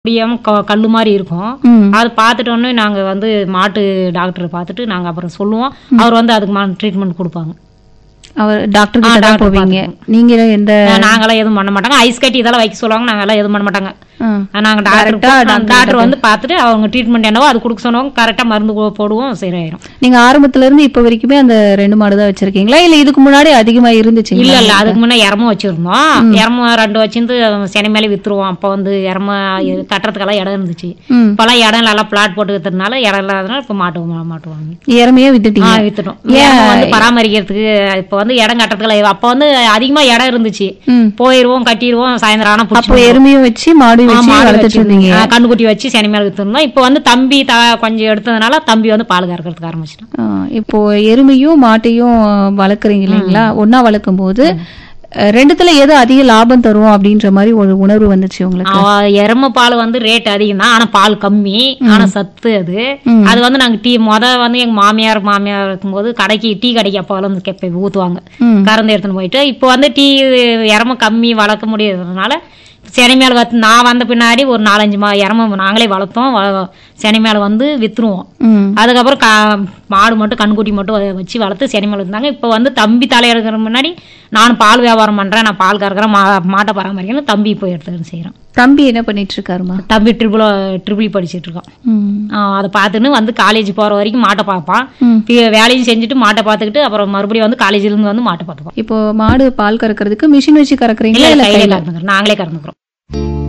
முடியாம க- கல்லு மாதிரி இருக்கும் ம். அதை பார்த்துட்டோன்னே நாங்கள் வந்து மாட்டு டாக்டரை பார்த்துட்டு நாங்கள் அப்புறம் சொல்லுவோம் அவர் வந்து அதுக்கு ட்ரீட்மெண்ட் கொடுப்பாங்க அவர் டாக்டர் கிட்ட ஆ, தான் டாக்டர் போவீங்க நீங்க எந்த நாங்களாம் எதுவும் பண்ண மாட்டாங்க ஐஸ் கட்டி இதெல்லாம் வைக்க சொல்லுவாங்க நாங்கெல்லாம் எதுவும் பண்ண மாட்டாங்க ஆ. நாங்கள் Direct ஆ டாக்டர் doctor டாக்டர் வந்து பார்த்துட்டு அவங்க ட்ரீட்மெண்ட் என்னவோ அது கொடுக்க சொன்னவங்க கரெக்டாக மருந்து போ- போடுவோம் சரியாயிரும் நீங்க ஆரம்பத்துல இருந்து இப்ப வரைக்குமே அந்த ரெண்டு மாடு தான் வச்சிருக்கீங்களா இல்ல இதுக்கு முன்னாடி அதிகமா இருந்துச்சு இல்ல இல்ல அதுக்கு முன்னே இறம வச்சிருந்தோம் இறம ரெண்டு வச்சிருந்து சென்னை மேலே வித்துருவோம் அப்போ வந்து இறம கட்டுறதுக்கெல்லாம் இடம் இருந்துச்சு ம் இப்போல்லாம் இடம் நல்லா பிளாட் போட்டு வித்துறதுனால இடம் இல்லாதனால இப்போ மாட்டு மாட்டுவாங்க இறமையே ஆ வித்துட்டீங்க வித்துட்டோம் இறம வந்து பராமரிக்கிறதுக்கு இப்போ வந்து இடம் கட்டுறதுக்குலாம் அப்போ வந்து அதிகமா இடம் இருந்துச்சு ம் போயிருவோம் கட்டிடுவோம் சாயந்தரம் ஆனா அப்போ எருமையும் வச்சு மாடு வச்சு வளர்த்துட்டு இருந்தீங்க கண்ணுக்குட்டி வச்சு சனி மேல வித்துருந்தோம் இப்போ வந்து தம்பி த கொஞ்சம் எடுத்ததுனால தம்பி வந்து பால் கறக்கிறதுக்கு ஆரம்பிச்சிட்டோம் ஆ, இப்போ எருமையும் மாட்டையும் வளர்க்குறீங்க இல்லைங்களா ஒண்ணா வளர்க்கும் போது அஹ், ரெண்டுத்துல எது அதிக லாபம் தரும் அப்படின்ற மாதிரி ஒரு உணர்வு வந்துச்சு உங்களுக்கு அவ எருமை பால் வந்து ரேட் அதிகம் தான் ஆனா பால் கம்மி ஆனா சத்து அது ம். அது வந்து நாங்க டீ முத வந்து எங்க மாமியார் மாமியார் இருக்கும்போது கடைக்கு டீ கடைக்கு அப்போ வந்து கெப்பை ஊத்துவாங்க ம் கறந்து எடுத்துன்னு போயிட்டு இப்போ வந்து டீ இறம கம்மி வளர்க்க முடியாததுனால செனை மேல வத்து நான் வந்த பின்னாடி ஒரு நாலஞ்சு மா இறம நாங்களே வளர்த்தோம் வ- செனை மேல வந்து வித்துருவோம் ம் அதுக்கப்புறம் கா மாடு மட்டும் கண்குட்டி மட்டும் வ- வச்சு வளர்த்து செனை மேல இருந்தாங்க இப்போ வந்து தம்பி தலையெடுக்கிற முன்னாடி நான் பால் வியாபாரம் பண்றேன் நான் பால் கறக்கிறேன் மா மாட்டை பராமரிக்கணும் தம்பி இப்போ எடுத்து செய்கிறேன் தம்பி என்ன பண்ணிட்டு இருக்காருமா தம்பி ட்ரிபிள் ட்ரிபிள் படிச்சிட்டு இருக்கான் ம் ஆஹ் அதை பார்த்துன்னு வந்து காலேஜ் போற வரைக்கும் மாட்டை பார்ப்பான் ம். பி- வேலையும் செஞ்சுட்டு மாட்டை பார்த்துக்கிட்டு அப்புறம் மறுபடியும் வந்து காலேஜ்ல இருந்து வந்து மாட்டை பார்த்துப்பான் இப்போ மாடு பால் கறக்கிறதுக்கு மிஷின் வச்சு கறக்குறீங்களா இல்ல இல்ல கையிலே கையில கறந்துக்கிறோம் நாங்களே கறந்துக்கிறோம்